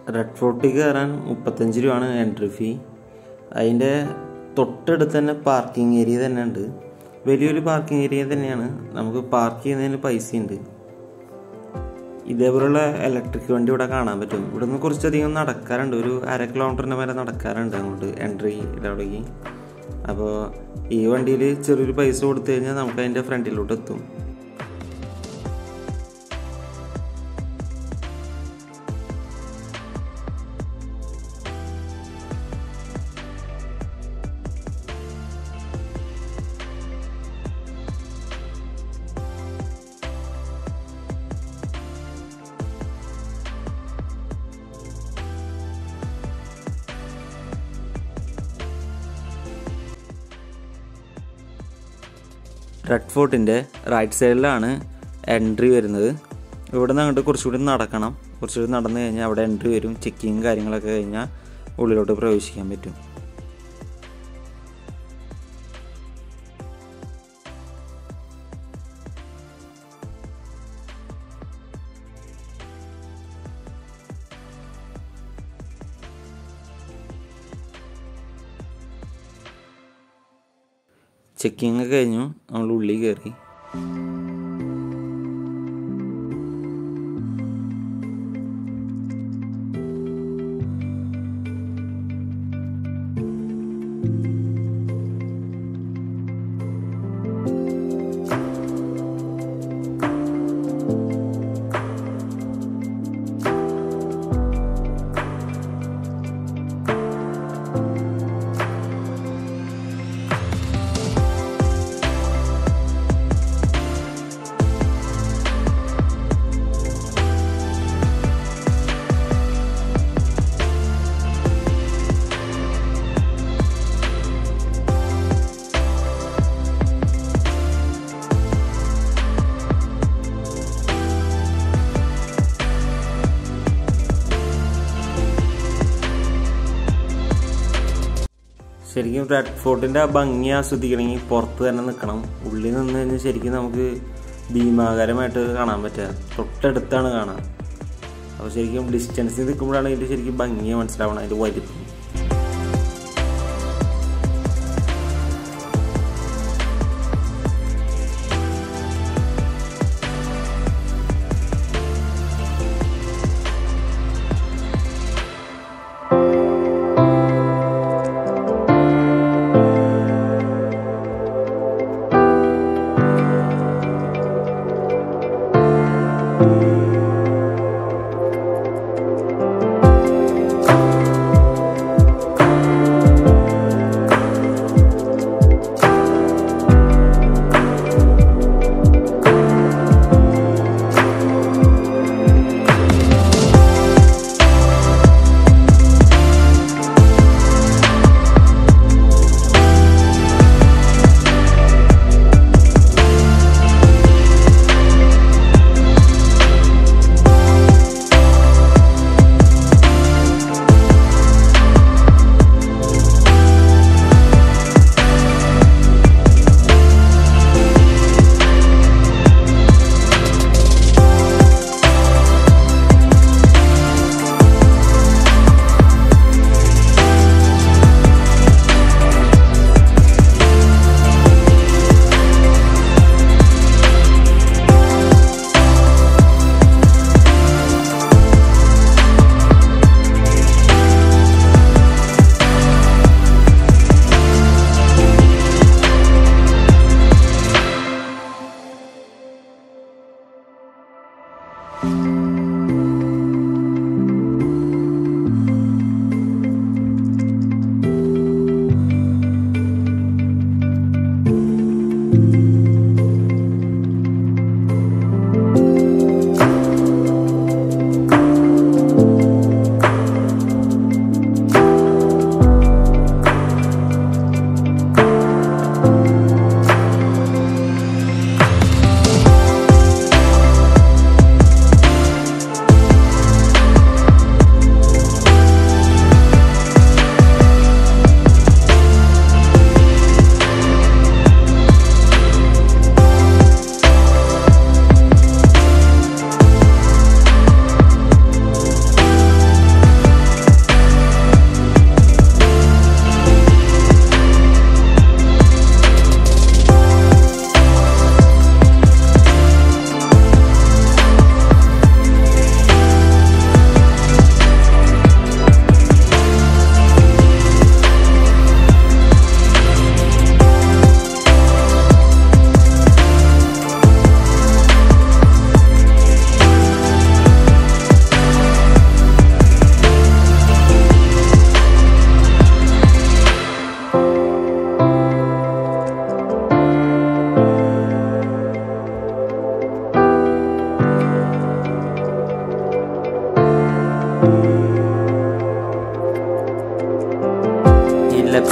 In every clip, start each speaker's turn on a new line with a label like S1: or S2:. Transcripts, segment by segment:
S1: red ഫോർട്ടിൽ കയറാൻ മുപ്പത്തഞ്ച് രൂപയാണ് എൻട്രി ഫീ അതിൻ്റെ തൊട്ടടുത്ത് തന്നെ പാർക്കിംഗ് ഏരിയ തന്നെ ഉണ്ട് വലിയൊരു പാർക്കിംഗ് ഏരിയ തന്നെയാണ് നമുക്ക് പാർക്ക് ചെയ്യുന്നതിന് പൈസയുണ്ട് ഇതേപോലുള്ള ഇലക്ട്രിക് വണ്ടി ഇവിടെ കാണാൻ പറ്റും ഇവിടെ നിന്ന് കുറച്ചധികം നടക്കാറുണ്ട് ഒരു അര കിലോമീറ്ററിന് വരെ നടക്കാറുണ്ട് അങ്ങോട്ട് എൻട്രി അവിടേക്ക് അപ്പോൾ ഈ വണ്ടിയിൽ ചെറിയൊരു പൈസ കൊടുത്തു കഴിഞ്ഞാൽ നമുക്ക് അതിൻ്റെ ഫ്രണ്ടിലോട്ട് എത്തും റെഡ് ഫോർട്ടിൻ്റെ റൈറ്റ് സൈഡിലാണ് എൻട്രി വരുന്നത് ഇവിടെ നിന്ന് അങ്ങോട്ട് കുറച്ചുകൂടി നടക്കണം കുറച്ചുകൂടി നടന്നു കഴിഞ്ഞാൽ അവിടെ എൻട്രി വരും ചെക്കിങ് കാര്യങ്ങളൊക്കെ കഴിഞ്ഞാൽ ഉള്ളിലോട്ട് പ്രവേശിക്കാൻ പറ്റും ചെക്കിങ് കഴിഞ്ഞു നമ്മൾ ഉള്ളിൽ കയറി ശരിക്കും റെഡ് ഫോർട്ടിൻ്റെ ആ ഭംഗി ആസ്വദിക്കണമെങ്കിൽ പുറത്ത് തന്നെ നിൽക്കണം ഉള്ളിൽ നിന്ന് കഴിഞ്ഞാൽ ശരിക്കും നമുക്ക് ഭീമാകരമായിട്ട് കാണാൻ പറ്റുക തൊട്ടടുത്താണ് കാണാൻ അപ്പോൾ ശരിക്കും ഡിസ്റ്റൻസിൽ നിൽക്കുമ്പോഴാണ് ഇതിൻ്റെ ശരിക്കും ഭംഗി മനസ്സിലാവണം അതിൻ്റെ വലിപ്പം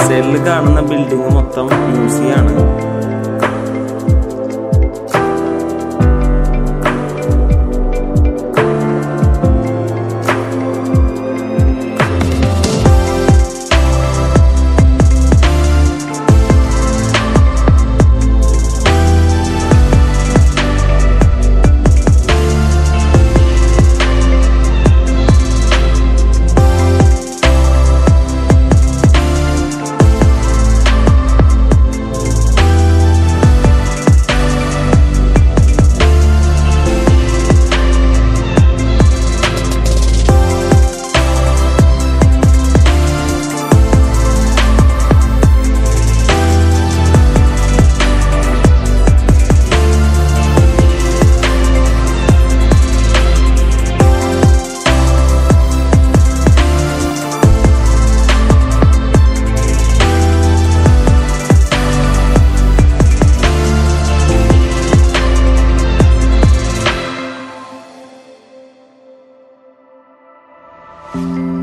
S1: സൈഡിൽ കാണുന്ന ബിൽഡിംഗ് മൊത്തം മ്യൂസിയം ആണ്
S2: thank you